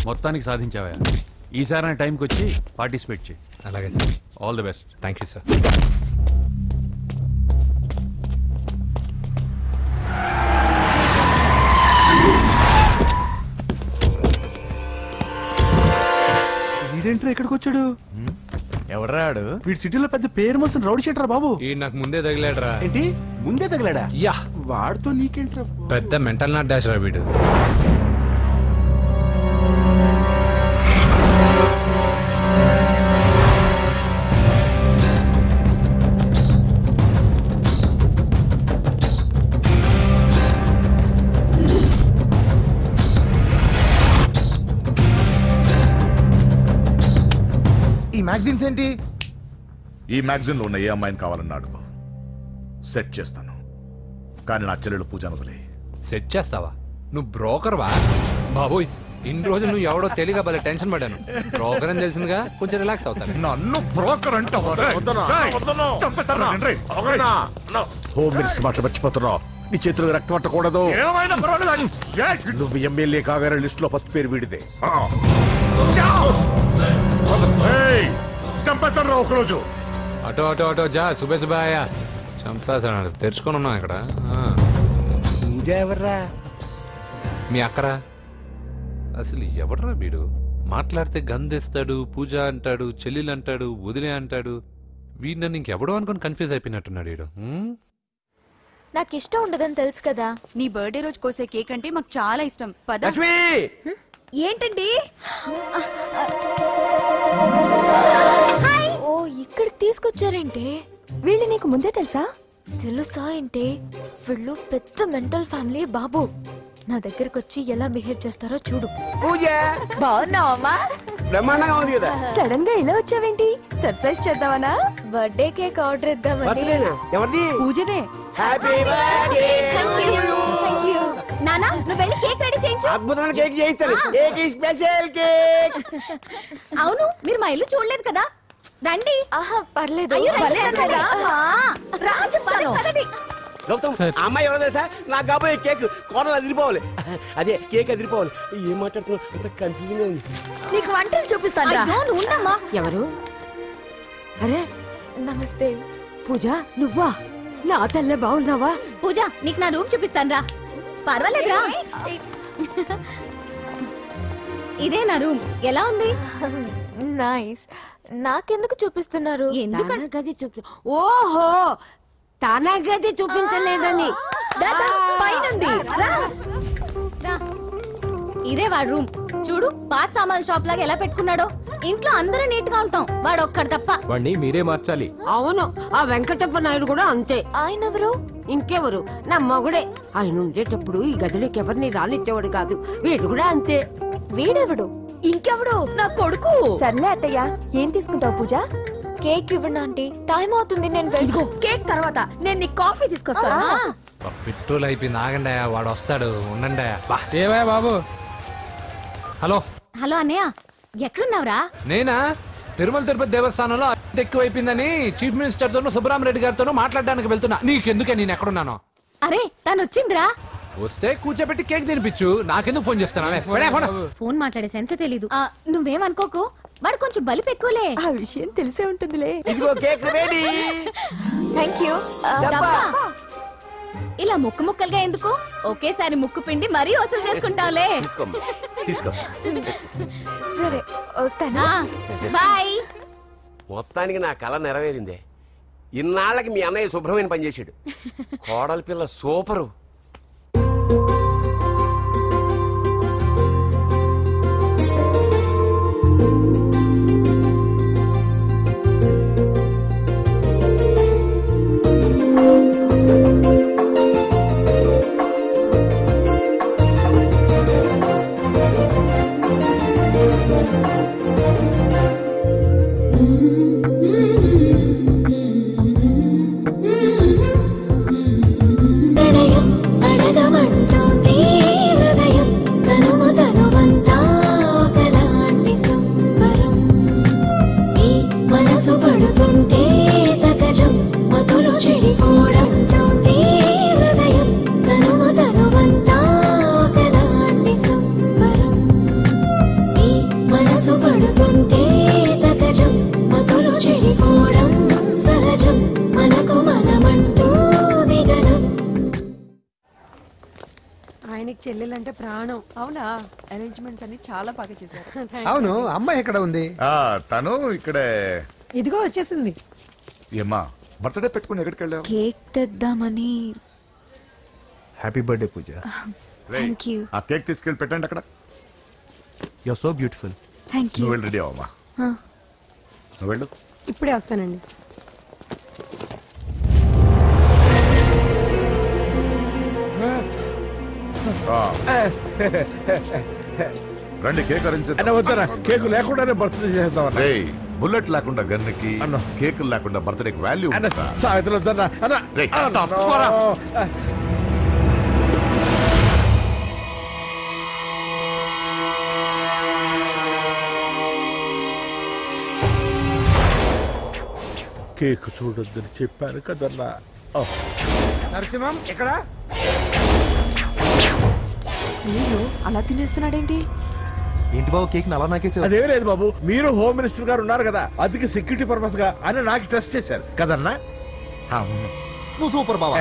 మొత్తానికి సాధించావా ఈసారి టైంకి వచ్చి పార్టిసిపేట్ చేయి అలాగే sir all the best thank you sir వీడేంట్రా ఎక్కడికి వచ్చాడు ఎవడరాడు వీడి సిటీలో పెద్ద పేరు మోసిన రౌడీ షీటరా బాబు ఈ నాకు ముందే తగిలాడరా ఏంటి ముందే తగిలాడా యా వాడితో నీకేంట్రా పెద్ద మెంటల్ నాట్ డాష్ రా వీడు ఈ మ్యాగజైన్స్ ఏంటి ఈ మ్యాగజైన్ లో ఉన్న ఏ అమ్మాయిని కావాలన్నా అడుగు సెట్ చేస్తాను కానీ నా చెల్లెలు పూజను వదిలే సెట్ చేస్తావా నువ్వు బ్రోకర్ వా బాబోయ్ ఇన్ని రోజులు నువ్వు ఎవడో తెలియక భలే టెన్షన్ పడ్డాను బ్రోకర్ అని తెలిసిందిగా కొంచెం రిలాక్స్ అవుతాను నన్ను బ్రోకర్ హోమ్ మినిస్టర్ మాట మర్చిపోతున్నావు నీ చేతులు రక్తం పట్టకూడదు నువ్వు ఎమ్మెల్యే కాగానే లిస్ట్ లో ఫస్ట్ పేరు వీడిదే చంపేస్తాను రా ఒకరోజు అటో అటో అటో జా సుబే సుబాయ చంపేశాడు తెరుచుకొని ఉన్నాం ఇక్కడ ఆ. పూజ ఎవర్రా మీ అక్కరా అసలు ఎవడరా వీడు మాట్లాడితే గంధేస్తాడు పూజ అంటాడు చెల్లెలు అంటాడు వదిలే అంటాడు వీడు నన్ను ఇంకెవడో అనుకుని కన్ఫ్యూజ్ అయిపోయినట్టున్నాడు వీడు హ్మ్? నాకు ఇష్టం ఉండదని తెలుసు కదా నీ బర్త్డే రోజు కోసే కేక్ అంటే మాకు చాలా ఇష్టం పద లక్ష్మి ఏంటండి ఓ ఇక్కడికి తీసుకొచ్చారేంటి వీళ్ళు నీకు ముందే తెలుసా తెలుసా ఏంటి వీళ్ళు పెద్ద మెంటల్ ఫ్యామిలీ బాబు నా దగ్గరకు వచ్చి ఎలా బిహేవ్ చేస్తారో చూడు పూజ బాగున్నావమ్మా బ్రహ్మాండంగా ఉంది కదా సడన్ గా ఇలా వచ్చావేంటి సర్ప్రైజ్ చేద్దామనా బర్త్డే కేక్ ఆర్డర్ ఇద్దామని బర్త్డేనా ఎవరిది పూజనే హ్యాపీ బర్త్డే థ్యాంక్ యూ నానా నువ్వు వెళ్ళి కేక్ రెడీ చేయించు అద్భుతమైన కేక్ చేయిస్తాను కేక్ స్పెషల్ కేక్ అవును మీరు మా ఇల్లు చూడలేదు కదా రండి ఆహా పర్లేదు రా చెప్పాను గౌతమ్ ఆ అమ్మాయి ఎవరో తెలుసా నాకు కాబోయే కేక్ కోడలు అదిరిపోవాలి అదే కేక్ అదిరిపోవాలి ఏం మాట్లాడుతున్నావు అంత కన్ఫ్యూజన్ గా ఉంది నీకు వంటలు చూపిస్తాను అయ్యో, నువ్వు ఉండమ్మా. ఎవరు అరే నమస్తే పూజ నువ్వా నా తల్లే బాగున్నావా పూజ నీకు నా రూమ్ చూపిస్తాను రా పర్వాలేదురా ఇదే నా రూమ్ ఎలా ఉంది నైస్ నాకెందుకు చూపిస్తున్నారు ఎందుకు గది చూపి ఓహో తన గది చూపించలేదని పైనుంది ఇదే వాడు రూమ్ చూడు పాత సామాన్ షాప్ లాగా ఎలా పెట్టుకున్నాడో ఇంట్లో అందరూ నీట్ గా ఉంటాం వాడు ఒక్కడు తప్ప వాడిని మీరే మార్చాలి అవును ఆ వెంకటప్ప నాయుడు కూడా అంతే ఆయన ఎవరు ఇంకెవరు నా మగుడే ఆయన ఉండేటప్పుడు ఈ గదిలోకి ఎవరిని రానిచ్చేవాడు కాదు వీడు కూడా అంతే వీడెవడు ఇంకెవడు నా కొడుకు సర్లే అత్తయ్య ఏం తీసుకుంటావు పూజ కేక్ ఇవ్వండి ఆంటీ టైం అవుతుంది నేను వెళ్ళి కేక్ తర్వాత నేను నీ కాఫీ తీసుకొస్తాను బా, పెట్రోల్ అయిపోయింది ఆగండి వాడు వస్తాడు ఉండండి బా. ఏవా బాబు హలో హలో అన్నయ్య ఎక్కడున్నావురా నేనా తిరుమల తిరుపతి దేవస్థానంలో అత్యంత ఎక్కువైపోయిందని చీఫ్ మినిస్టర్ తోనూ సుబ్బరామరెడ్డి గారితోనూ మాట్లాడడానికి వెళ్తున్నా నీకెందుకే నేను ఎక్కడున్నాను అరే తను వచ్చిందిరా వస్తే కూర్చోబెట్టి కేక్ తినిపించు నాకెందుకు ఫోన్ చేస్తాను ఫోన్ మాట్లాడే సెన్స్ తెలీదు ఆ, నువ్వేమనుకోకు వాడు కొంచెం బలిపు ఎక్కువలే ఆ విషయం తెలిసే ఉంటుందిలే ఇదిగో కేక్ రెడీ థ్యాంక్ యూ డబ్బా. ఇలా ముక్కు ముక్కలుగా ఎందుకు ఒకేసారి ముక్కు పిండి మరీ వసూలు చేసుకుంటావులే తీసుకోమ్మా తీసుకో సరే వస్తానా బాయ్ మొత్తానికి నా కళ నెరవేరిందే ఇన్నాళ్ళకి మీ అన్నయ్య శుభ్రమైన పని చేశాడు కోడల పిల్ల సూపరు ప్రణయం ఆయనకి చెల్లెలంటే ప్రాణం అవునా అరేంజ్మెంట్స్ అన్ని చాలా బాగా చేశారు అవును అమ్మాయి ఎక్కడ ఉంది ఆ, తను ఇక్కడే ఇదిగో వచ్చేసింది ఏమ్మా బర్త్డే పెట్టుకుని ఎక్కడికి వెళ్ళావు కేక్ తెద్దామని హ్యాపీ బర్త్డే పూజ రేయ్, థ్యాంక్ యూ ఆ కేక్ తీసుకెళ్ళి పెట్టండి అక్కడ you so beautiful thank you నువ్వు వెళ్ళి రెడీ అవమ్మా నువ్వు వెళ్ళు ఇప్పుడే వస్తానండి ఆ. రండి కేక్ అరేంజ్ చేద్దాం. అన్న వద్దరా కేకు లేకుండానే బర్త్డే చేద్దాం రేయ్ బుల్లెట్ లేకుండా గన్నుకి అన్న. కేక్ లేకుండా బర్త్డేకి వాల్యూ అన్న సాయంత్రం వద్దన్నా అన్న రేయ్, అన్న, తప్పుకోరా. కేక్ చూడొద్దని చెప్పాను కదన్నా ఓ. నరసింహం ఎక్కడ అలా తినేస్తున్నాడేంటి ఏంటి బాబు కేక్ అలా నాకేసావు అదేం లేదు బాబు మీరు హోమ్ మినిస్టర్ గారు ఉన్నారు కదా అందుకే సెక్యూరిటీ పర్పస్ గా అని నాకు టెస్ట్ చేశారు కదన్నా అవును. నువ్వు సూపర్ బాబా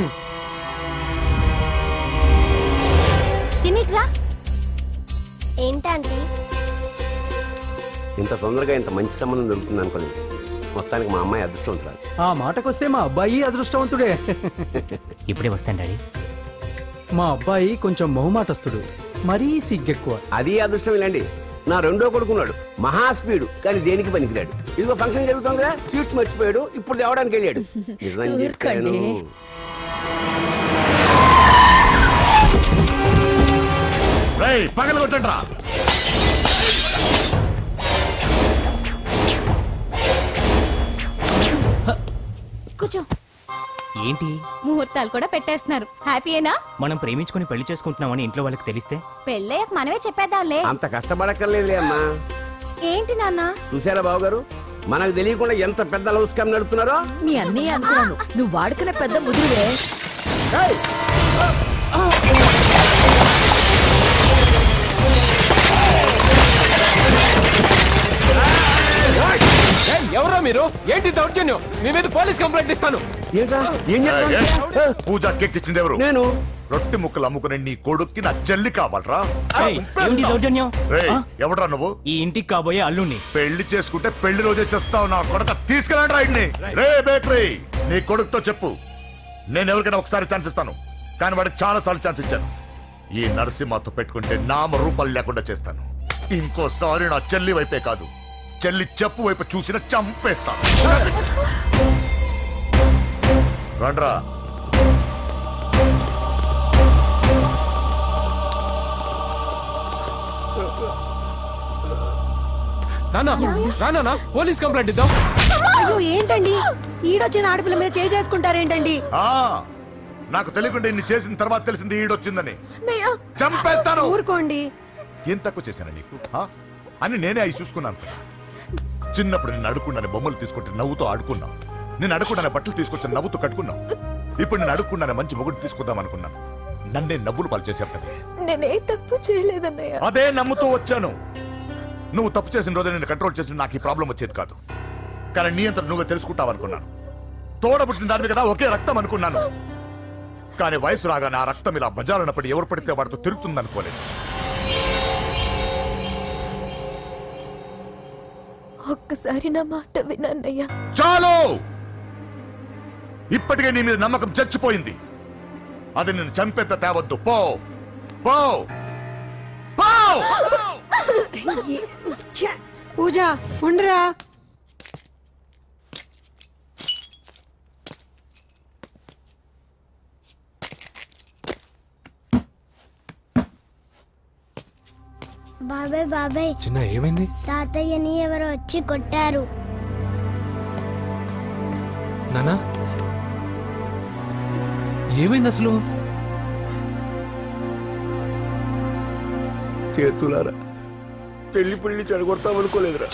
చిన్నిట్రా ఏంటంటే ఇంత తొందరగా ఇంత మంచి సంబంధం దొరుకుతుంది అనుకోలేదు మొత్తానికి మా అమ్మాయి అదృష్టవంతురాలు ఆ మాటకొస్తే మా అబ్బాయి అదృష్టవంతుడే ఇప్పుడే వస్తాను డాడీ మా అబ్బాయి కొంచెం మొహమాటస్తుడు మరీ సిగ్గెక్కువ అది అదృష్టం ఇలాండి నా రెండో కొడుకున్నాడు మహా స్పీడు కానీ దేనికి పనికిరాడు ఇదిగో ఫంక్షన్ జరుగుతుంది కదా స్వీట్స్ మర్చిపోయాడు ఇప్పుడు తేవడానికి వెళ్ళాడు నిజం చెప్పాను రేయ్ పగల కొట్టండి రా కూర్చో ఏంటి ముహూర్తాలు కూడా పెట్టేస్తున్నారు హ్యాపీయేనా మనం ప్రేమించుకుని పెళ్లి చేసుకుంటున్నామని ఇంట్లో వాళ్ళకి తెలిస్తే పెళ్ళయ్యాక మనమే చెప్పేద్దాంలే అంత కష్టపడక్కర్లేదులే అమ్మా ఏంటి నాన్న చూసారా బాబు గారు మనకు తెలియకుండా ఎంత పెద్ద లవ్ స్కామ్ నడుపుతున్నారో మీ అన్నయ్య అనుకున్నాను నువ్వు వాడుకున్న పెద్ద ముదురువే ఎవరో మీరు ఏంటి దౌర్జన్యం మీ మీద పోలీస్ కంప్లైంట్ ఇస్తాను ఏంట్రా ఏం ఏయ్, చెప్తాను ఏయ్, పూజ కేక్ ఇచ్చింది ఎవరు నేను రొట్టె ముక్కలు అమ్ముకునే నీ కొడుక్కి నా చెల్లి కావాలరా ఏయ్, ఏంటి దౌర్జన్యం రేయ్ ఆ? ఎవడ్రా నువ్వు ఈ ఇంటికి కాబోయే అల్లుణ్ణి పెళ్లి చేసుకుంటే పెళ్లి రోజే చేస్తావు నా కొడక తీసుకెళ్ళండి రాయిడ్ని రే బేకరీ నీ కొడుకుతో చెప్పు నేను ఎవరికైనా ఒకసారి ఛాన్స్ ఇస్తాను కానీ వాడికి చాలా సార్లు ఛాన్స్ ఇచ్చాను ఈ నరసింహతో పెట్టుకుంటే నామ రూపాలు లేకుండా చేస్తాను ఇంకోసారి నా చెల్లి వైపే కాదు చెల్లి చెప్పు వైపు చూసిన చంపేస్తాను రండ్రా నానా నానా పోలీస్ కంప్లైంట్ ఇద్దాం అయ్యో ఏంటండి ఈడొచ్చిన ఆడపిల్ల మీద చేయి చేసుకుంటారేంటండి ఆ నాకు తెలియకుండా ఇన్ని చేసిన తర్వాత తెలిసింది ఈడొచ్చిందని అన్నయ్య చంపేస్తాను ఊరుకోండి ఏం తక్కువ చేశాను నీకు ఆ? అని నేనే అవి చూసుకున్నాను కదా. చిన్నప్పుడు నేను అడుక్కున్నాను బొమ్మలు తీసుకుంటే నవ్వుతో ఆడుకున్నావు నేను అడుక్కున్నాను బట్టలు తీసుకొచ్చి నవ్వుతూ కట్టుకున్నావు ఇప్పుడు నేను అడుక్కున్నాను మంచి మొగుడు తీసుకుందాం అనుకున్నాను నన్నే నవ్వులు పాలు చేశావు కదా నేనే తప్పు చేయలేదన్నయ్య అదే నమ్ముతూ వచ్చాను నువ్వు తప్పు చేసిన రోజు నేను కంట్రోల్ చేసిన నాకు ఈ ప్రాబ్లం వచ్చేది కాదు కానీ నీ అంతా నువ్వే తెలుసుకుంటావు అనుకున్నాను తోడబుట్టిన దాని కదా ఒకే రక్తం అనుకున్నాను కానీ వయసు రాగానే ఆ రక్తం ఇలా బజారునప్పుడు ఎవరు పడితే వాడితో తిరుగుతుంది అనుకోలేదు ఒక్కసారి నా మాట వినన్నయ్య చాలు ఇప్పటికే నీ మీద నమ్మకం చచ్చిపోయింది అది నేను చంపేంత తేవద్దు పో పో పో ఛ! పూజ ఉండరా బాబాయ్ బాబాయ్ చిన్న ఏమైంది తాతయ్యని ఎవరో వచ్చి కొట్టారు నానా ఏమైంది అసలు చేతులారా పెళ్లి పెళ్లి చెడగొడతాం అనుకోలేదురా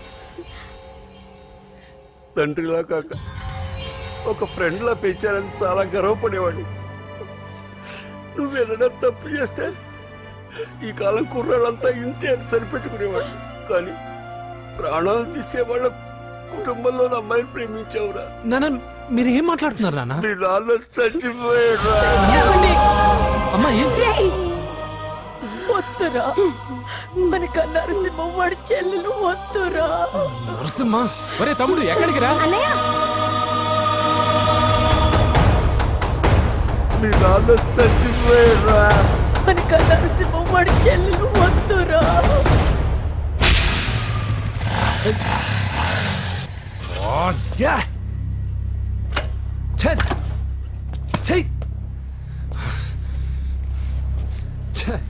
తండ్రిలా కాక ఒక ఫ్రెండ్లా పెంచారని చాలా గర్వపడేవాడిని నువ్వేదైనా తప్పు చేస్తే ఈ కాలం కుర్రాళ్ళంతా ఇంతే అని సరిపెట్టుకునేవాడిని కానీ ప్రాణాలు తీసే వాళ్ళ కుటుంబంలో అమ్మాయిని ప్రేమించావురా నాన్న మీరు ఏం మాట్లాడుతున్నారు నాన్న నీ నాన్న చచ్చిపోయాడురా అమ్మా ఏం రేయ్! వద్దురా మనక నరసింహ వాడి చెల్లెలు వద్దురా నరసింహ ఒరే తమ్ముడు ఎక్కడికి రా అన్నయ్య మీ నాన్న చచ్చిపోయారా మనక నరసింహ వాడి చెల్లెలు వద్దురా యా ఛ ఛై ఛ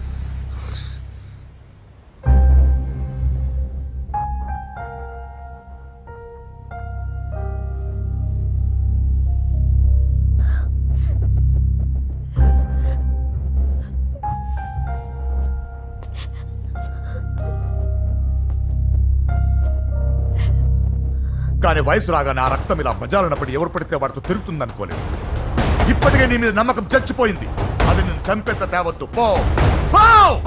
కానీ వయసు రాగానే ఆ రక్తం ఇలా బజారున్నప్పుడు ఎవరు పడితే వాడితో తిరుగుతుంది అనుకోలేదు ఇప్పటికే నీ మీద నమ్మకం చచ్చిపోయింది అది నేను చంపేంత తేవద్దు పో పో!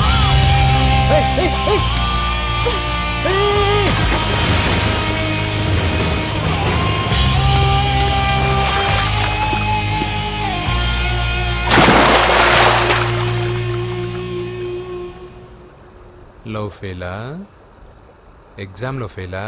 లవ్ ఫెయిలా ఎగ్జామ్లో ఫెయిలా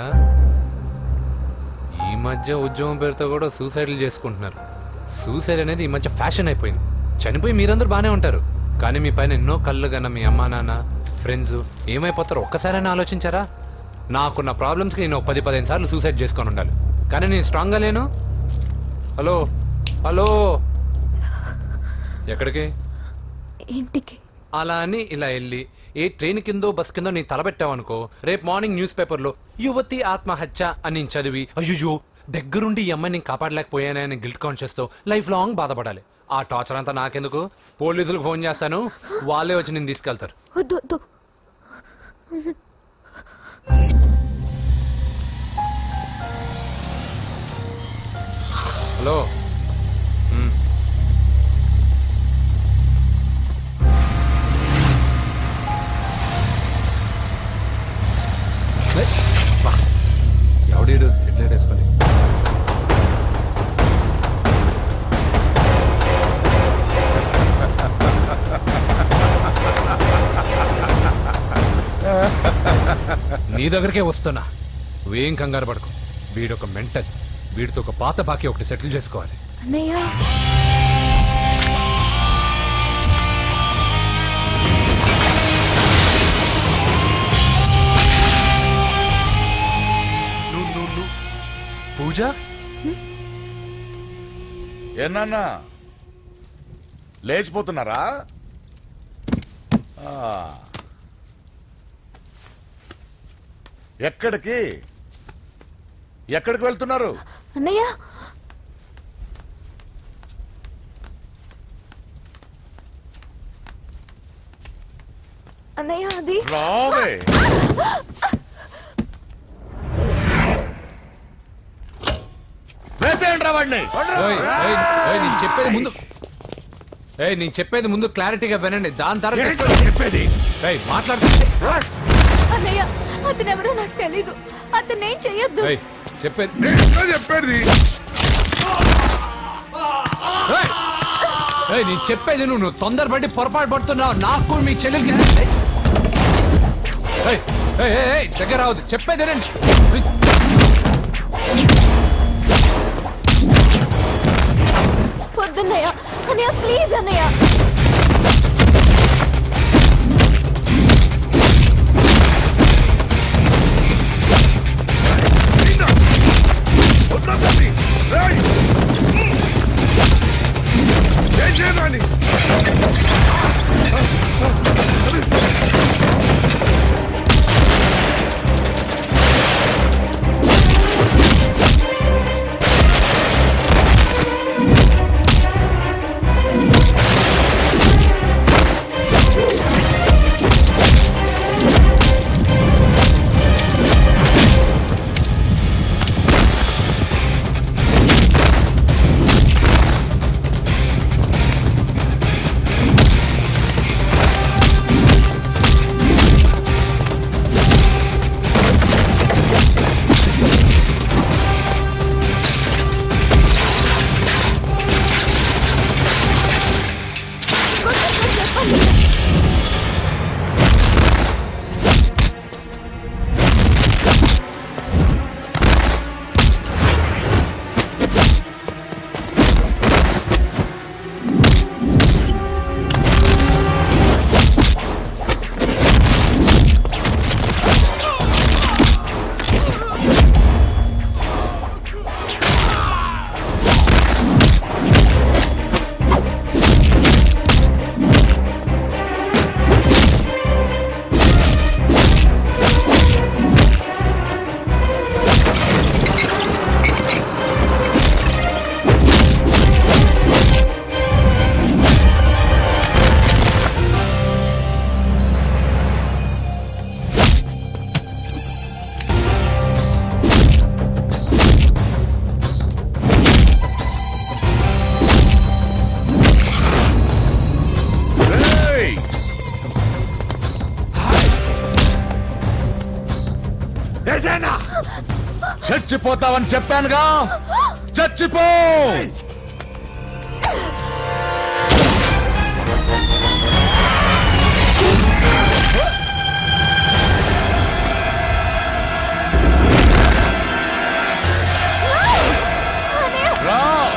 ఈ మధ్య ఉద్యోగం పేరుతో కూడా సూసైడ్లు చేసుకుంటున్నారు సూసైడ్ అనేది ఈ మధ్య ఫ్యాషన్ అయిపోయింది చనిపోయి మీరందరూ బాగానే ఉంటారు కానీ మీ పైన ఎన్నో కళ్ళు కన్నా మీ అమ్మా నాన్న ఫ్రెండ్స్ ఏమైపోతారో ఒక్కసారైనా ఆలోచించారా నాకున్న ప్రాబ్లమ్స్కి నేను ఒక పది పదిహేను సార్లు సూసైడ్ చేసుకొని ఉండాలి కానీ నేను స్ట్రాంగ్గా లేను హలో హలో ఎక్కడికి ఇంటికి అలా అని ఇలా వెళ్ళి ఏ ట్రైన్ కిందో బస్ కిందో నీ తలబెట్టావనుకో రేపు మార్నింగ్ న్యూస్ పేపర్లో యువతి ఆత్మహత్య అని నేను చదివి అయ్యో దగ్గరుండి ఈ అమ్మాయిని నేను కాపాడలేకపోయానే అని గిల్ట్ కాన్షియస్తో లైఫ్ లాంగ్ బాధపడాలి ఆ టార్చర్ అంతా నాకెందుకు పోలీసులకు ఫోన్ చేస్తాను వాళ్ళే వచ్చి నేను తీసుకెళ్తారు వద్దు వద్దు హలో మ్. ఏ, వా. ఎవడీడు హెడ్లైట్ వేసుకొని నీ దగ్గరికే వస్తున్నా నువ్వేం కంగారు పడకు వీడొక మెంటల్ వీడితో ఒక పాత బాకీ ఒకటి సెటిల్ చేసుకోవాలి అన్నయ్య పూజ ఏనాన్నా లేచిపోతున్నారా ఆ. ఎక్కడికి ఎక్కడికి వెళ్తున్నారు అన్నయ్య అన్నయ్య అది రావే వేసేయండి రా వాడిని ఏయ్, ఏయ్, ఏయ్, నేను చెప్పేది ముందు ఏయ్ నేను చెప్పేది ముందు క్లారిటీగా వినండి దాని తర్వాత చెప్పేది ఏయ్ మాట్లాడుతుంటే అన్నయ్య అతనెవరో నాకు తెలీదు అతనేం చెయ్యొద్దు ఏయ్ చెప్పేది చెప్పేది ఏయ్! ఏయ్ నేను చెప్పేది నువ్వు నువ్వు తొందరపడి పొరపాటు పడుతున్నావు నాకు మీ చెల్లెలకి ఏయ్, ఏయ్, ఏయ్, ఏయ్, దగ్గర రావద్దు చెప్పేది రండి వద్దన్నయ్య అన్నయ్య ప్లీజ్ అన్నయ్య ఆ చచ్చిపోతావని చెప్పానుగా చచ్చిపో రా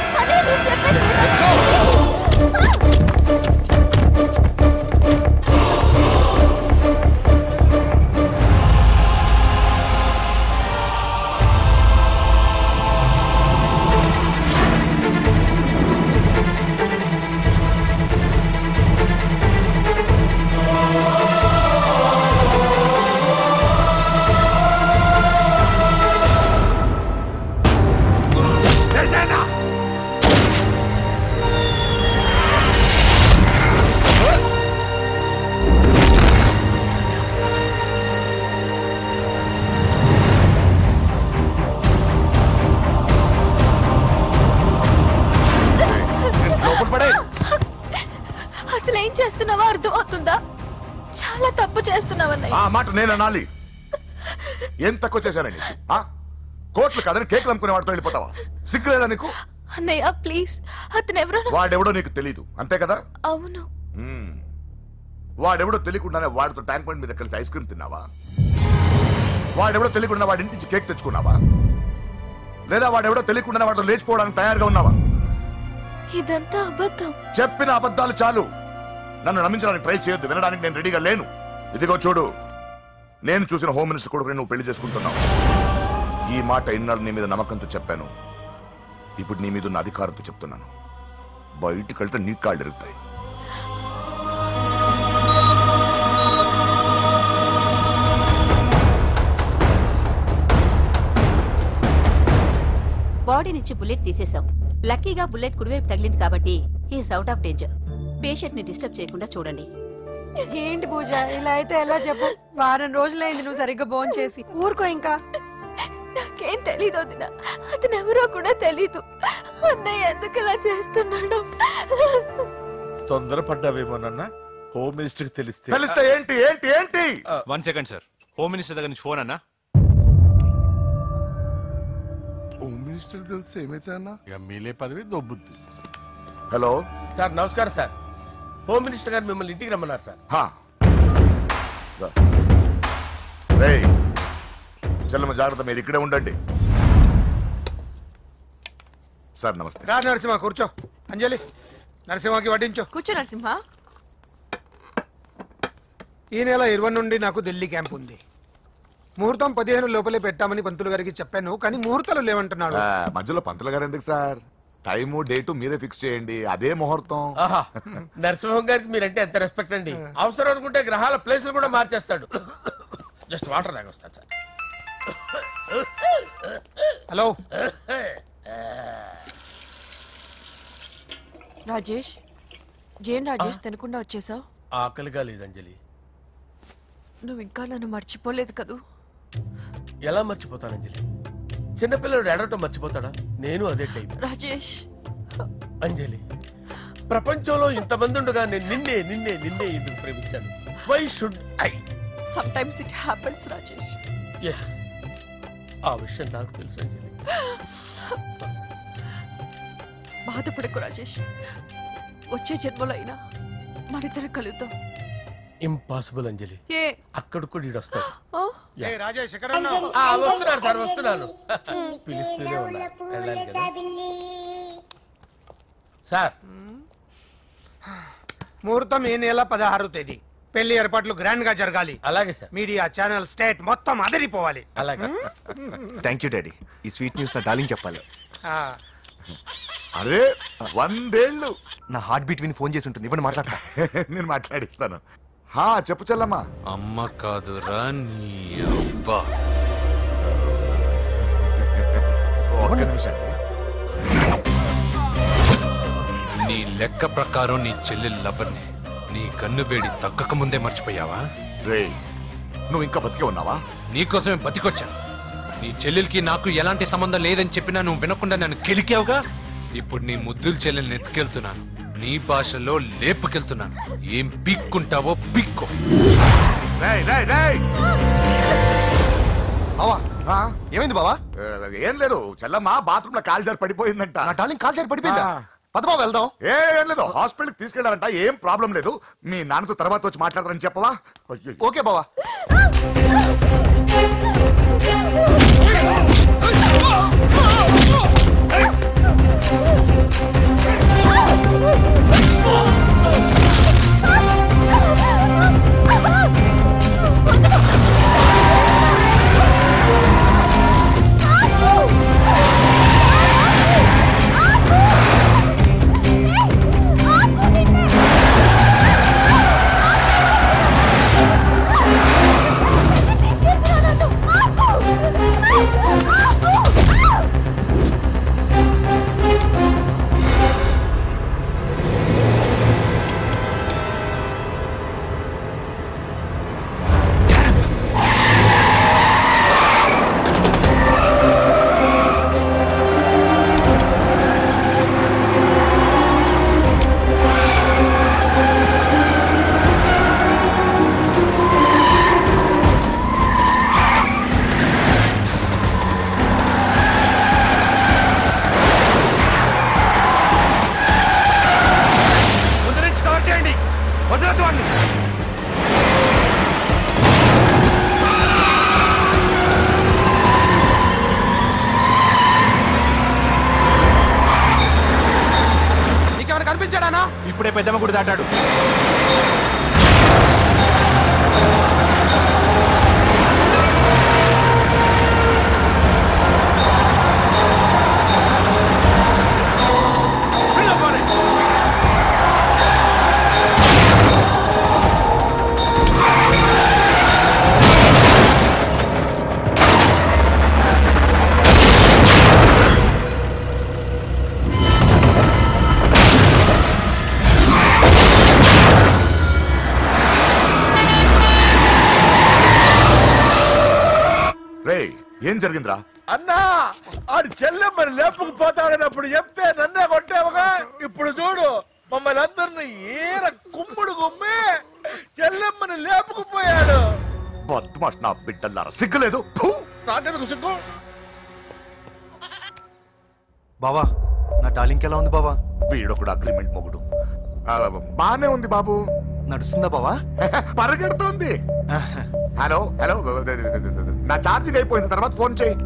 లోపల పడే అసలు ఏం చేస్తున్నావో అర్థం అవుతుందా చాలా తప్పు చేస్తున్నావన్నయ్య ఆ మాట నేను అనాలి ఏం తక్కువ చేశానండి ఆ? కోట్లు కాదని కేకులు అమ్ముకునే వాడితో వెళ్ళిపోతావా సిగ్గులేదా నీకు అన్నయ్య ప్లీజ్ అతను ఎవరో నాకు- వాడెవడో నీకు తెలీదు అంతే కదా అవును మ్మ్. వాడెవడో తెలియకుండానే వాడితో ట్యాంక్ పాయింట్ మీద కలిసి ఐస్ క్రీమ్ తిన్నావా వాడెవడో తెలియకుండా వాడి ఇంటి నుంచి కేక్ తెచ్చుకున్నావా లేదా వాడెవడో తెలియకుండానే వాడితో లేచిపోవడానికి తయారుగా ఉన్నావా ఇదంతా అబద్ధం చెప్పిన అబద్ధాలు చాలు నన్ను నమ్మించడానికి ట్రై చేయొద్దు వినడానికి నేను రెడీగా లేను ఇదిగో చూడు నేను చూసిన హోమ్ మినిస్టర్ కొడుకుని నువ్వు పెళ్లి చేసుకుంటున్నావు ఈ మాట ఇన్నాళ్ళు నీ మీద నమ్మకంతో చెప్పాను ఇప్పుడు నీ మీద ఉన్న అధికారంతో చెప్తున్నాను బయటికి వెళ్తే నీ కాళ్ళు ఎరుగుతాయి బాడీ నుంచి బుల్లెట్ తీసేశాం లక్కీగా బుల్లెట్ కుడివైపు తగిలింది కాబట్టి is out of danger patient ని డిస్టర్బ్ చేయకుండా చూడండి ఏంటి పూజ ఇలా అయితే ఎలా చెప్పు వారం రోజులైంది నువ్వు సరిగ్గా భోజనం చేసి ఊరుకో ఇంకా నాకేం తెలీదు వదిన అతను ఎవరో కూడా తెలీదు అన్నయ్య ఎందుకు ఇలా చేస్తున్నాడు తొందరపడ్డావేమోనన్న హోమ్ మినిస్టర్ తెలిస్తే తెలిస్తే ఏంటి ఏంటి ఏంటి one second sir home minister దగ్గర నుంచి ఫోన్ అన్నా హోమ్ మినిస్టర్ తెలిస్తే ఏమైతే అన్న ఎమ్మెల్యే పదవి దొబ్బుద్ది హలో సార్ నమస్కారం సార్ హోమ్ మినిస్టర్ గారు మిమ్మల్ని ఇంటికి రమ్మన్నారు సార్ హా దా. రేయ్ చెల్లమ్మ జాగ్రత్త మీరు ఇక్కడే ఉండండి సార్ నమస్తే రా నరసింహ కూర్చో అంజలి నరసింహకి వడ్డించు కూర్చో నరసింహ ఈ నెల ఇరవై నుండి నాకు ఢిల్లీ క్యాంప్ ఉంది ముహూర్తం పదిహేను లోపలే పెట్టామని పంతులు గారికి చెప్పాను కానీ ముహూర్తాలు లేవంటున్నాడు ఆ, మధ్యలో పంతులు గారు ఎందుకు సార్ టైము డేటు మీరే ఫిక్స్ చేయండి అదే ముహూర్తం ఆహా నరసింహం గారికి మీరంటే ఎంత రెస్పెక్ట్ అండి అవసరం అనుకుంటే గ్రహాల ప్లేసులు కూడా మార్చేస్తాడు జస్ట్ వాటర్ తాగొస్తాడు సార్ హలో రాజేష్ ఏం రాజేష్ తినకుండా వచ్చేసావు ఆకలిగా లేదు అంజలి నువ్వు ఇంకా నన్ను మర్చిపోలేదు కదూ ఎలా మర్చిపోతాను అంజలి చిన్నపిల్లడు ఏడవటం మర్చిపోతాడా నేను అదే టైప్ రాజేష్ అంజలి ప్రపంచంలో ఇంతమంది ఉండగా నేను నిన్నే నిన్నే నిన్నే ఎందుకు ప్రేమించాను why should I sometimes it happens Rajesh yes ఆ విషయం నాకు తెలుసు అంజలి బాధపడకు రాజేష్ వచ్చే జన్మలో అయినా మనిద్దరం కలుద్దాం ఇంపాసిబుల్ అంజలి ఏ అక్కడ కూడా ఈడు వస్తాడు ఆ? యా. ఏ రాజేష్ ఎక్కడ ఉన్నావు ఆ, వస్తున్నాను సార్ వస్తున్నాను పిలుస్తూనే ఉన్నా వెళ్ళాలి కదా సార్ ముహూర్తం ఈ నెల పదహారు తేదీ పెళ్లి ఏర్పాట్లు గ్రాండ్ గా జరగాలి అలాగే సార్ మీడియా ఛానల్ స్టేట్ మొత్తం అదిరిపోవాలి అలాగే థ్యాంక్ యూ డాడీ ఈ స్వీట్ న్యూస్ నా డార్లింగ్ చెప్పాలి ఆ, అరే వందేళ్ళు నా హార్ట్ బీట్ విని ఫోన్ చేసి ఉంటుంది ఇవ్వండి మాట్లాడతా నేను మాట్లాడిస్తాను హా చెప్పు చెల్లమ్మా అమ్మ కాదురా నీ అబ్బా ఒక్క నిమిషం నీ లెక్క ప్రకారం నీ చెల్లెలు లవ్వర్ని నీ కన్ను వేడి తగ్గక ముందే మర్చిపోయావా రే నువ్వు ఇంకా బతికే ఉన్నావా నీకోసమే బతికొచ్చాను నీ చెల్లెలకి నాకు ఎలాంటి సంబంధం లేదని చెప్పినా నువ్వు వినకుండా నన్ను కెలికావుగా ఇప్పుడు నీ ముద్దుల చెల్లెల్ని ఎత్తుకెళ్తున్నాను నీ భాషలో లేపుకెళ్తున్నాను ఏం పీక్కుంటావో పీక్కో రేయ్ రేయ్ రేయ్ అవా ఏమైంది బావా ఏం లేదు చెల్లమ్మ బాత్రూమ్ లో కాల్ జారి పడిపోయిందంట నా డార్లింగ్ కాల్ జారి పడిపోయిందా పద బావ వెళ్దాం ఏ ఏం లేదు హాస్పిటల్ తీసుకెళ్లారంట ఏం ప్రాబ్లం లేదు మీ నాన్నతో తర్వాత వచ్చి మాట్లాడతారని చెప్పవా అయ్యో. ఓకే బావా ముందు నుంచి కవర్ చేయండి వదలొద్దు వాడిని నీకెవరు కనిపించాడానా ఇప్పుడే పెద్దమ్మ గుడి దాటాడు రే ఏం జరిగిందిరా అన్నా ఆడు చెల్లెమ్మని లేపుకుపోతాడన్నప్పుడు చెప్తే నన్నే కొట్టావుగా ఇప్పుడు చూడు మమ్మల్ని అందరిని ఏర కుమ్ముడు కుమ్మి చెల్లెమ్మని లేపుకుపోయాడు బద్మాష్ నా బిడ్డల్లారా సిగ్గులేదు ఫు! నాకెందుకు సిగ్గు బావా నా డార్లింగ్ ఎలా ఉంది బావా వీడొకడు అగ్రిమెంట్ మొగుడు ఆ, బానే ఉంది బాబు నడుస్తుందా బావా పరిగెడుతోంది హలో హలో నా ఛార్జింగ్ అయిపోయింది తర్వాత ఫోన్ చేయి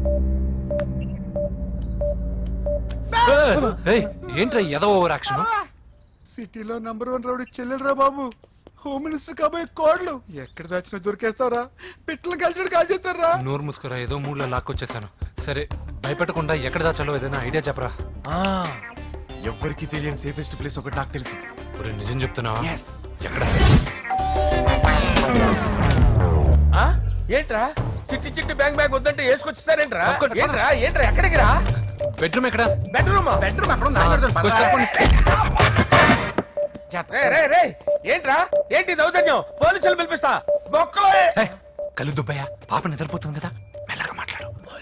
ఏయ్, ఏంట్రా ఎదవ ఓవర్ యాక్షన్ సిటీలో నంబర్ వన్ రౌడీ చెల్లెలరా బాబు హోమ్ మినిస్టర్ కాబోయే కోడ్లు ఎక్కడ దాచినా దొరికేస్తావరా పిట్టలు కలిసి కాల్ చేస్తారా నోరు ముసుకురా ఏదో మూడ్లో లాక్కొచ్చేసాను సరే భయపెట్టకుండా ఎక్కడ దాచాలో ఏదైనా ఐడియా చెప్పరా ఎవ్వరికి తెలియని సేఫెస్ట్ ప్లేస్ ఒకటి నాకు తెలుసు ఒరే నిజం చెప్తున్నావా ఎక్కడ ఆ? ఏంట్రా చిట్టి చిట్టి బ్యాంక్ బ్యాంక్ వద్దంటే వేసుకొచ్చేసారేంట్రా ఏంట్రా ఏంట్రా ఎక్కడికి రా బెడ్రూమ్ ఎక్కడ బెడ్రూమ్ బెడ్రూమ్ అక్కడ ఉంది, ఆయన పెడతాను, కొంచెం పద. రే, రే, రే, ఏంట్రా ఏంటి దౌర్జన్యం పోలీసులు పిలిపిస్తా బొక్కలో ఏ- కళ్ళు దుబ్బయ్య పాప నిద్రపోతుంది కదా మెల్లగా మాట్లాడు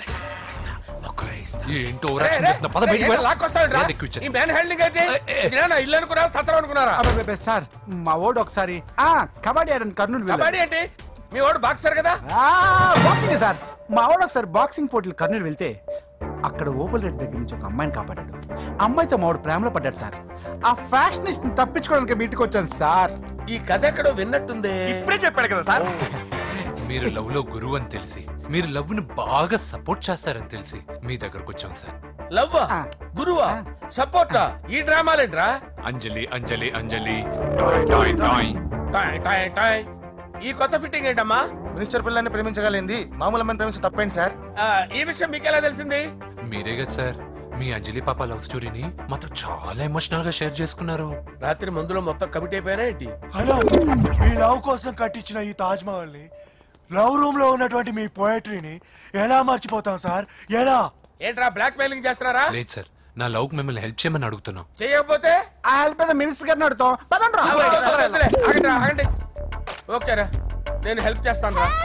ఏంటో ఓవర్ యాక్షన్ రే, చేస్తున్నా పద రే, బయటికి ఏంట్రా వెళ్ళు. లాక్కొస్తావేంట్రా? ఏది ఎక్కువ ఈ ఇచ్చేస్తా. మ్యాన్ హ్యాండ్లింగ్ అయితే ఇదేనా ఇల్లు అనుకున్నారా సత్రం అనుకున్నారా అబ్బబ్బబ్బే, సార్ మా ఓడు ఒకసారి ఆ కబడ్డీ ఆడని కర్నూలు వెళ్ళాడు. కబడ్డీ ఏంటి మీ వాడు బాక్సర్ కదా ఆ, బాక్సింగ్ సార్ మా ఓడు ఒకసారి బాక్సింగ్ పోటీలు కర్నూలు వెళ్తే అక్కడ ఓపల్ రెడ్డి దగ్గర నుంచి ఒక అమ్మాయిని కాపాడాడు అమ్మాయితో మా వాడు ప్రేమలో పడ్డాడు సార్ ఆ ఫ్యాషనిస్ట్ తప్పించుకోవడానికి మీ ఇంటికి వచ్చాను సార్ ఈ కథ ఎక్కడో విన్నట్టుంది ఇప్పుడే చెప్పాడు కదా సార్ మీరు లవ్ లో గురువు అని తెలిసి మీరు లవ్ ని బాగా సపోర్ట్ చేస్తారని తెలిసి మీ దగ్గరకు వచ్చాం సార్ లవ్ గురువా సపోర్టా ఈ డ్రామాలేంట్రా అంజలి అంజలి అంజలి టాయ్ టాయ్ టాయ్ టాయ్ టాయ్ టాయ్ ఈ కొత్త ఫిట్టింగ్ ఏంటమ్మా మినిస్టర్ పిల్లల్ని ప్రేమించగలిగింది మామూలు అమ్మని ప్రేమించి తప్పేంటి సార్ ఆ, ఈ విషయం మీకెలా తెలిసింది మీరే కదా సార్ మీ అంజలి పాప లవ్ స్టోరీని మాతో చాలా ఎమోషనల్ గా షేర్ చేసుకున్నారు రాత్రి మందులో మొత్తం కమిట్ అయిపోయినా ఏంటి హలో మీ లవ్ కోసం కట్టించిన ఈ తాజ్ మహల్ ని లవ్ రూమ్ లో ఉన్నటువంటి మీ పోయట్రీని ఎలా మర్చిపోతాం సార్ ఎలా ఏంట్రా బ్లాక్ మెయిలింగ్ చేస్తున్నారా లేదు సార్ నా లవ్ మిమ్మల్ని హెల్ప్ చేయమని అడుగుతున్నాం చేయకపోతే ఆ హెల్ప్ అయితే మినిస్టర్ గారిని అడుగుతాం పదండి రా. ఆ, వద్దులే, వద్దులే, ఆగండి రా, ఆగండి ఓకేరా నేను హెల్ప్ చేస్తాను రా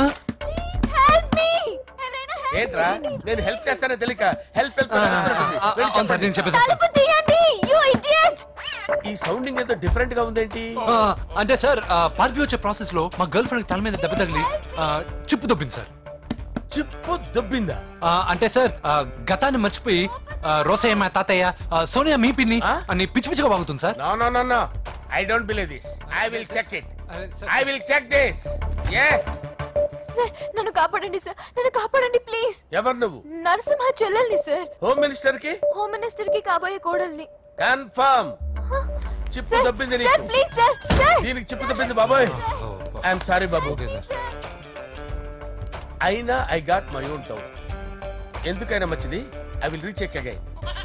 ఏంట్రా నేను హెల్ప్ చేస్తానో తెలియక హెల్ప్ హెల్ప్ అని అరుస్తున్నట్టుంది. వెళ్ళి అవును సార్, నేను చెప్పండి. చెప్పేసి వస్తాను. తీయండి యు ఇడియట్స్ ఈ సౌండింగ్ ఏదో డిఫరెంట్ గా ఉందేంటి ఆ, అంటే సార్ పార్టీ వచ్చే ప్రాసెస్ లో మా గర్ల్ ఫ్రెండ్ తల మీద దెబ్బ తగిలి ఆ, చిప్పు దొబ్బింది సార్ చిప్పు దొబ్బిందా ఆ, అంటే సార్ ఆ, గతాన్ని మర్చిపోయి ఆ, రోసయ్య మా తాతయ్య ఆ, సోనియా మీ పిన్ని అని పిచ్చి పిచ్చిగా బాగుతుంది sir no no no no I don't believe this I will check it I will check this yes sir నన్ను కాపాడండి సార్ నన్ను కాపాడండి ప్లీజ్ ఎవరు నువ్వు నరసింహ చెల్లెల్ని సార్ హోమ్ మినిస్టర్ కి హోమ్ మినిస్టర్ కి కాబోయే కోడల్ని కన్ఫర్మ్ చిప్పు సార్, దొబ్బింది సార్, నీకు ప్లీజ్ సార్ సార్ దీనికి చిప్పు దొబ్బింది బాబోయ్ ఐఎమ్ సారీ బాబు అయినా I got my own town ఎందుకైనా మంచిది I will recheck again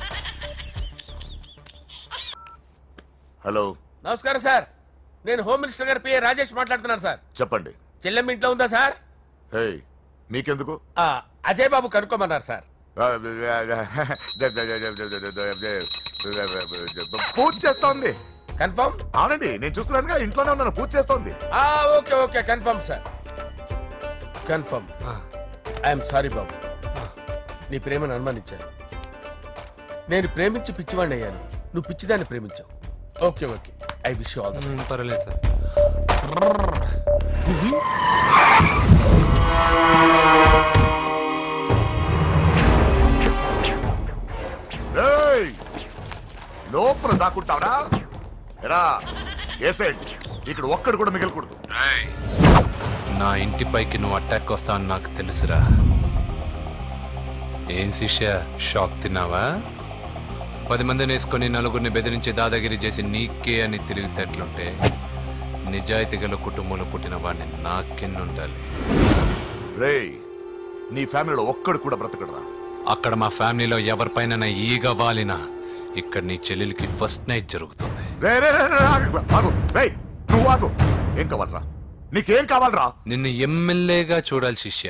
hello నమస్కారం సార్ నేను హోమ్ మినిస్టర్ గారి పిఏ రాజేష్ మాట్లాడుతున్నాను సార్ చెప్పండి చెల్లెమ్మ ఇంట్లో ఉందా సార్ హే మీకెందుకు ఆ, అజయ్ బాబు కనుక్కోమన్నారు సార్ పూజ చేస్తోంది కన్ఫర్మ్ అవునండి నేను చూస్తున్నానుగా ఇంట్లోనే ఉన్నాను పూజ చేస్తోంది ఆ okay okay confirm sir confirm I'm sorry బాబు నీ ప్రేమను అనుమానించాను నేను ప్రేమించి పిచ్చివాడిని అయ్యాను నువ్వు పిచ్చిదాన్ని ప్రేమించావు okay okay I wish all పర్వాలేదు సార్ ఏయ్! లోపల దాక్కుంటావరా ఎరా ఏసేయండి ఇక్కడ ఒక్కడు కూడా మిగలకూడదు నా ఇంటిపైకి నువ్వు అటాక్ వస్తావని నాకు తెలుసురా ఏం శిష్య షాక్ తిన్నావా పది మందిని వేసుకొని నలుగురిని బెదిరించి దాదాగిరి చేసి నీకే అని తిరిగితేట్లుంటే నిజాయితీ గల కుటుంబంలో పుట్టిన వాడిని నాకెన్నుండాలి రేయ్ నీ ఫ్యామిలీలో ఒక్కడు కూడా బ్రతకడరా అక్కడ మా ఫ్యామిలీలో ఎవరిపైన ఈగ వాలినా ఇక్కడ నీ చెల్లెలికి ఫస్ట్ నైట్ జరుగుతుంది రే రే రే రే, ఆగు, ఆగు రేయ్ నువ్వు ఆగు ఏం కావాలరా నీకేం కావాలరా నిన్ను ఎమ్మెల్యేగా చూడాలి శిష్య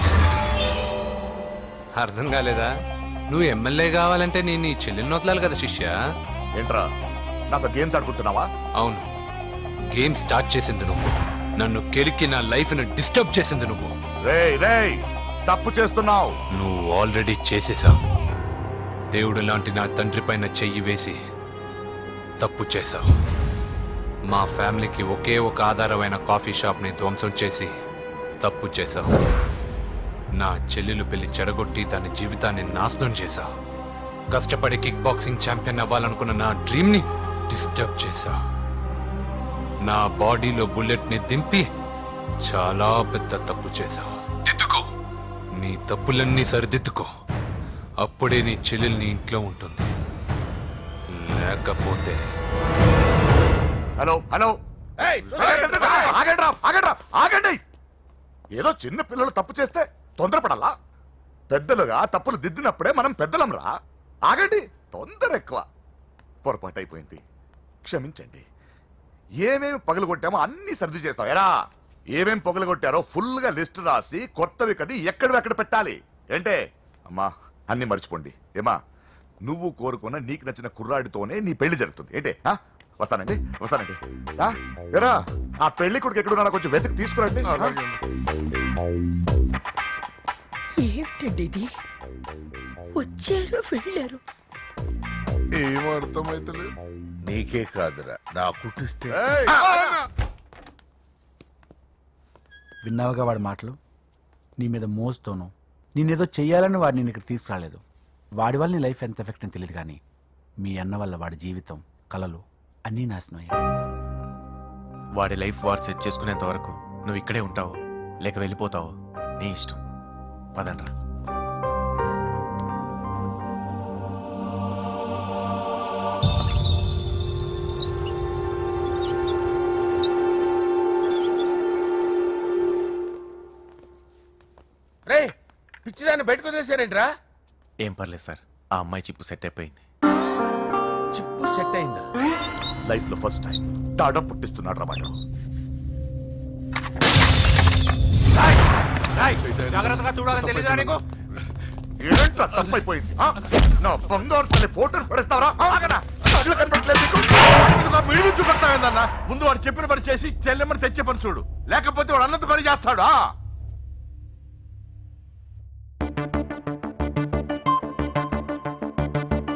అర్థం కాలేదా నువ్వు ఎమ్మెల్యే కావాలంటే నేను నీ చెల్లెల్ని వదలాలి కదా శిష్య ఏంట్రా నాతో గేమ్స్ ఆడుకుంటున్నావా అవును గేమ్ స్టార్ట్ చేసింది నువ్వు నన్ను కెలికి నా లైఫ్ ను డిస్టర్బ్ చేసింది నువ్వు రేయ్ రేయ్ తప్పు చేస్తున్నావు నువ్వు ఆల్రెడీ చేసేసావు దేవుడు లాంటి నా తండ్రి పైన చెయ్యి వేసి తప్పు చేశావు మా ఫ్యామిలీకి ఒకే ఒక ఆధారమైన కాఫీ షాప్ని ధ్వంసం చేసి తప్పు చేశావు నా చెల్లెలు పెళ్లి చెడగొట్టి దాని జీవితాన్ని నాశనం చేశావు కష్టపడి కిక్ బాక్సింగ్ ఛాంపియన్ అవ్వాలనుకున్న నా డ్రీమ్ని డిస్టర్బ్ చేశావు నా బాడీలో బుల్లెట్ని దింపి చాలా పెద్ద తప్పు చేశావు దిద్దుకో నీ తప్పులన్నీ సరిదిద్దుకో అప్పుడే నీ చెల్లెలు నీ ఇంట్లో ఉంటుంది లేకపోతే హలో హలో ఆగండి రా ఆగండి రా ఆగండి ఏదో చిన్న పిల్లలు తప్పు చేస్తే తొందరపడాలా పెద్దలుగా తప్పులు దిద్దినప్పుడే మనం పెద్దలం రా ఆగండి తొందర ఎక్కువ పొరపాటు అయిపోయింది క్షమించండి ఏమేమి పగలగొట్టామో అన్ని సర్ది చేస్తాం ఎరా ఏమేం పగలగొట్టారో ఫుల్ గా లిస్ట్ రాసి కొత్తవి కని ఎక్కడివి అక్కడ పెట్టాలి ఏంటే అమ్మా అన్ని మర్చిపోండి ఏమా నువ్వు కోరుకున్న నీకు నచ్చిన కుర్రాడితోనే నీ పెళ్లి జరుగుతుంది ఏంటే ఆ? వస్తానండి వస్తానండి ఆ? ఎరా ఆ పెళ్లి కొడుకు ఎక్కడున్నా కొంచెం వెతికి తీసుకురండి ఏమిటండి ఇది వచ్చారు వెళ్ళారు ఏం అర్థమైతలేదు నీకే కాదురా నా కుట్టిస్తే విన్నావుగా వాడి మాటలు నీ మీద మోస్తోను నేనేదో చెయ్యాలని వాడిని నేను ఇక్కడ తీసుకురాలేదు వాడి వల్ల నీ లైఫ్ ఎంత ఎఫెక్ట్ అని తెలియదు కానీ మీ అన్న వల్ల వాడి జీవితం కలలు అన్నీ నాశనం అయ్యాయి వాడి లైఫ్ వాడు సెట్ చేసుకునేంత వరకు నువ్వు ఇక్కడే ఉంటావు లేక వెళ్ళిపోతావు నీ ఇష్టం పదండ్రా రే పిచ్చిదాన్ని బయటకు వదిలేశారేంట్రా ఏం పర్లేదు సార్ ఆ అమ్మాయి చిప్పు సెట్ అయిపోయింది చిప్పు సెట్ అయిందా లైఫ్ లో ఫస్ట్ టైం తాడ పుట్టిస్తున్నాడు రా వాడు. జాగ్రత్తగా చూడాలని తెలియదురా నీకు ఏంట్రా తప్పైపోయింది ఆ? నా బంగారు తల్లి ఫోటోలు పడేస్తావరా ఆగరా కళ్ళు కనపడట్లేదు నీకు మిడిమిచ్చు కొడతావేందన్నా ముందు వాడు చెప్పిన పని చేసి చెల్లెమ్మని తెచ్చే పని చూడు లేకపోతే వాడు అన్నది పని చేస్తాడు ఆ?